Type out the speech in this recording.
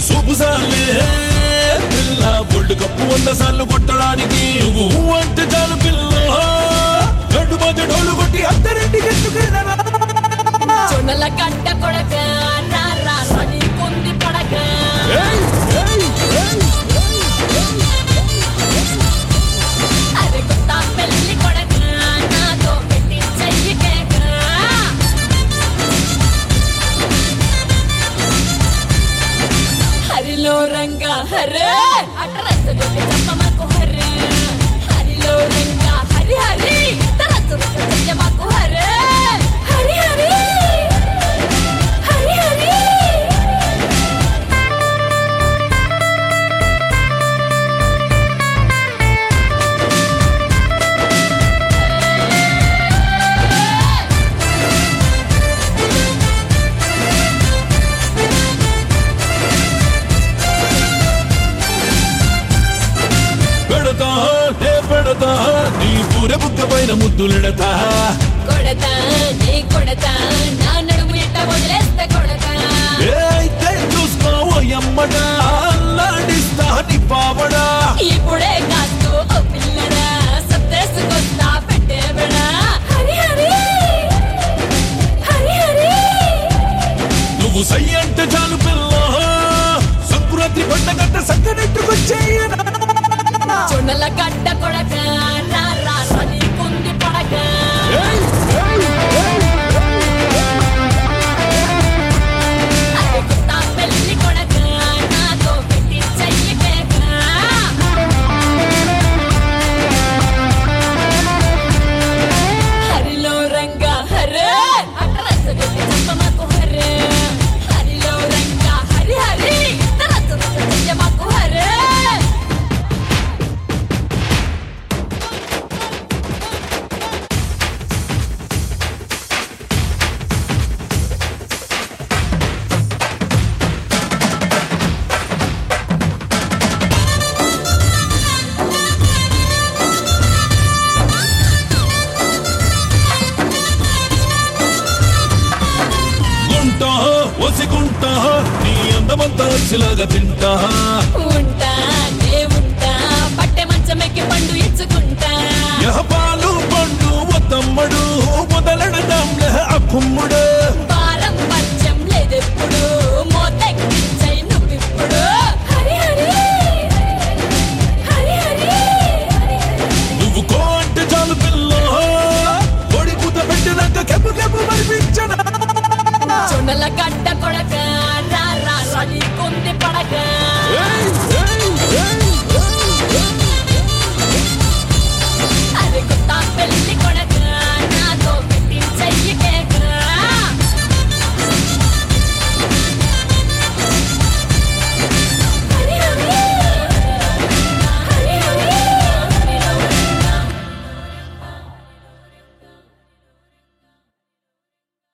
సూపు సాలే పిల్ల బొడ్డు కప్పు వంద సార్లు కొట్టడానికి నువ్వు అంటే చాలు పిల్ల గడ్డు మధ్య డోలు కొట్టి అత్తరింటికి ఎత్తుకెళ్ళరా జొన్నల గడ్డ కొడక రా రా రని కొంది పడక ఏయ్, ఏయ్, ఏయ్. అరే కొత్త పెళ్లి కొడక నాతో పెట్టి చెయ్యి కేక హరిలో రంగా హరే అట్రస్ కొట్టి చెప్పమాకు హరే హరిలో రంగా హరి హరి తరచు చెప్పమాకు హరే హరి హరి హరి హరి పెడతా నే పెడతా నీ పూర బుక్క పైన ముద్దులెడతా కొడతా నీ కొడతా నా నడుము ఎట్ట వదిలేస్తే కొడతా ఏ అయితే చూసుకో ఎమ్మట అల్లాడిస్తా నీ పావడా ఇప్పుడే కాస్తూ ఓ పిల్లడా సత్తేసుకొస్తా పెట్టేవడా హరి హరి హరి హరి నువ్వు సై అంటే చాలు పిల్ల సంకురాత్రి పండగంట సంకనెట్టుకొచ్చేయనా జొన్నల గడ్డ కొడక రా రా రని కుంది పడక ఏయ్, ఏయ్, ఏయ్. అరే కొత్త పెళ్లి కొడక నాతో పెట్టి చెయ్యి కేక హరిలో రంగా హరే అట్రస్ కొట్టి చెప్పమాకు హరే హరిలో రంగా హరి హరి తరచు చెప్పమాకు హరే గుంటా ఒసిగుంటా నీ అందమంతా అరిసిలాగా తింటా ఉంటా నే ఉంటా పట్టె మంచం ఎక్కి పండు ఇచ్చుకుంటా